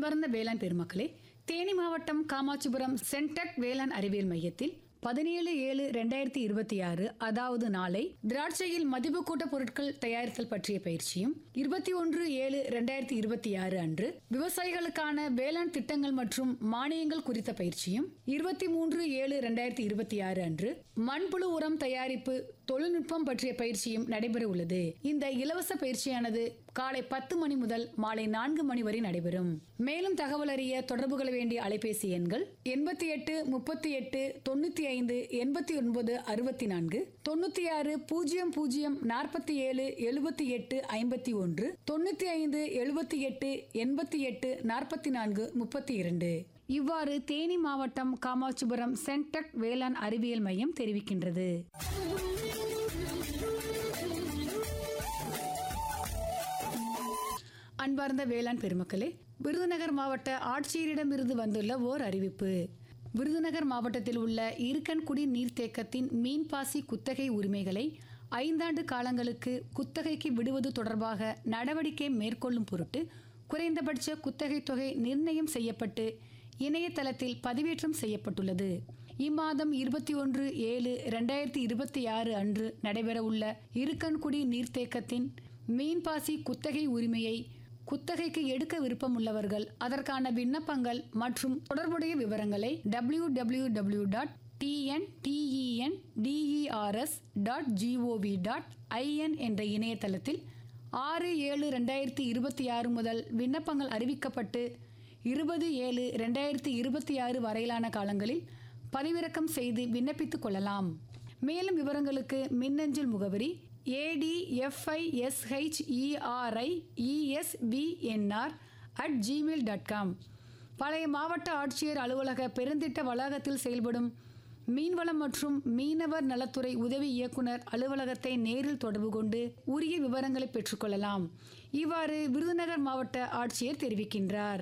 அன்பார்ந்த வேளாண் பெருமக்களே தேனி மாவட்டம் காமாட்சிபுரம் சென்டெக் வேளாண் அறிவியல் மையத்தில் பதினேழு ஏழு ரெண்டாயிரத்தி இருபத்தி ஆறு அதாவது நாளை திராட்சையில் மதிப்பு கூட்ட பொருட்கள் தயாரித்தல் பற்றிய பயிற்சியும் இருபத்தி ஒன்று ஏழு ரெண்டாயிரத்தி இருபத்தி ஆறு அன்று விவசாயிகளுக்கான வேளாண் திட்டங்கள் மற்றும் மானியங்கள் குறித்த பயிற்சியும் இருபத்தி மூன்று ஏழு ரெண்டாயிரத்தி இருபத்தி ஆறு அன்று மண்புழு உரம் தயாரிப்பு தொழில்நுட்பம் பற்றிய பயிற்சியும் நடைபெற உள்ளது இந்த இலவச பயிற்சியானது காலை பத்து மணி முதல் மாலை நான்கு மணி வரை நடைபெறும் மேலும் தகவல் அறிய தொடர்பு கொள்ள வேண்டிய அலைபேசி எண்கள் எண்பத்தி எட்டு முப்பத்தி எட்டு தொண்ணூத்தி ஐந்து எண்பத்தி ஒன்பது அறுபத்தி நான்கு தொண்ணூத்தி ஆறு பூஜ்ஜியம் பூஜ்ஜியம் நாற்பத்தி ஏழு எழுபத்தி எட்டு ஐம்பத்தி ஒன்று தொண்ணூத்தி ஐந்து எழுபத்தி எட்டு எண்பத்தி எட்டு நாற்பத்தி நான்கு முப்பத்தி இரண்டு இவ்வாறு தேனி மாவட்டம் காமாட்சிபுரம் சென்டெக் வேளாண் அறிவியல் மையம் தெரிவிக்கின்றது அன்பார்ந்த வேளாண் பெருமக்களே விருதுநகர் மாவட்ட ஆட்சியரிடமிருந்து வந்துள்ள ஓர் அறிவிப்பு விருதுநகர் மாவட்டத்தில் உள்ள இருக்கன்குடி நீர்த்தேக்கத்தின் மீன்பாசி குத்தகை உரிமைகளை ஐந்தாண்டு காலங்களுக்கு குத்தகைக்கு விடுவது தொடர்பாக நடவடிக்கை மேற்கொள்ளும் பொருட்டு குறைந்தபட்ச குத்தகை தொகை நிர்ணயம் செய்யப்பட்டு இணையதளத்தில் பதிவேற்றம் செய்யப்பட்டுள்ளது இம்மாதம் இருபத்தி ஒன்று ஏழு ரெண்டாயிரத்தி இருபத்தி ஆறு அன்று நடைபெறவுள்ள இருக்கன்குடி நீர்த்தேக்கத்தின் மீன்பாசி குத்தகை உரிமையை குத்தகைக்கு எடுக்க விருப்பமுள்ளவர்கள் அதற்கான விண்ணப்பங்கள் மற்றும் தொடர்புடைய விவரங்களை W W W dot TN TEN TERS dot GOV dot IN என்ற இணையதளத்தில் ஆறு ஏழு ரெண்டாயிரத்தி இருபத்தி ஆறு முதல் விண்ணப்பங்கள் அறிவிக்கப்பட்டு இருபது ஏழு ரெண்டாயிரத்தி இருபத்தி ஆறு வரையிலான காலங்களில் பதிவிறக்கம் செய்து விண்ணப்பித்துக் கொள்ளலாம் மேலும் விவரங்களுக்கு மின்னஞ்சல் முகவரி ADFISHERI ESPNR at Gmail dot com பழைய மாவட்ட ஆட்சியர் அலுவலக பெருந்திட்ட வளாகத்தில் செயல்படும் மீன்வளம் மற்றும் மீனவர் நலத்துறை உதவி இயக்குனர் அலுவலகத்தை நேரில் தொடர்பு கொண்டு உரிய விவரங்களை பெற்றுக்கொள்ளலாம் இவ்வாறு விருதுநகர் மாவட்ட ஆட்சியர் தெரிவிக்கின்றார்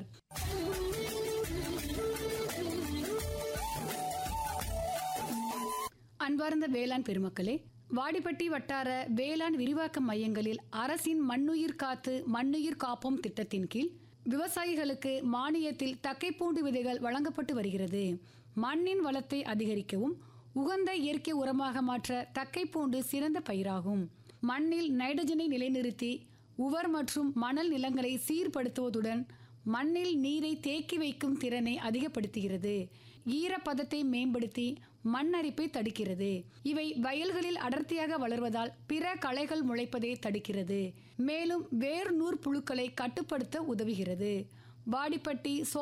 அன்பார்ந்த வேளாண் பெருமக்களே வாடிப்பட்டி வட்டார வேளாண் விரிவாக்க மையங்களில் அரசின் மண்ணுயிர் காத்து மண்ணுயிர் காப்போம் திட்டத்தின் கீழ் விவசாயிகளுக்கு மானியத்தில் தக்கைப்பூண்டு விதைகள் வழங்கப்பட்டு வருகிறது மண்ணின் வளத்தை அதிகரிக்கவும் உகந்த இயற்கை உரமாக மாற்ற தக்கைப்பூண்டு சிறந்த பயிராகும் மண்ணில் நைட்ரஜனை நிலைநிறுத்தி உவர் மற்றும் மணல் நிலங்களை சீர்படுத்துவதுடன் மண்ணில் நீரை தேக்கி வைக்கும் திறனை அதிகப்படுத்துகிறது ஈரப்பதத்தை மேம்படுத்தி மண் அரிப்பை தடுக்கிறது இவை வயல்களில் அடர்த்தியாக வளர்வதால் பிற களைகள் முளைப்பதை தடுக்கிறது மேலும் வேர் நூற் புழுக்களை கட்டுப்படுத்த உதவுகிறது வாடிப்பட்டி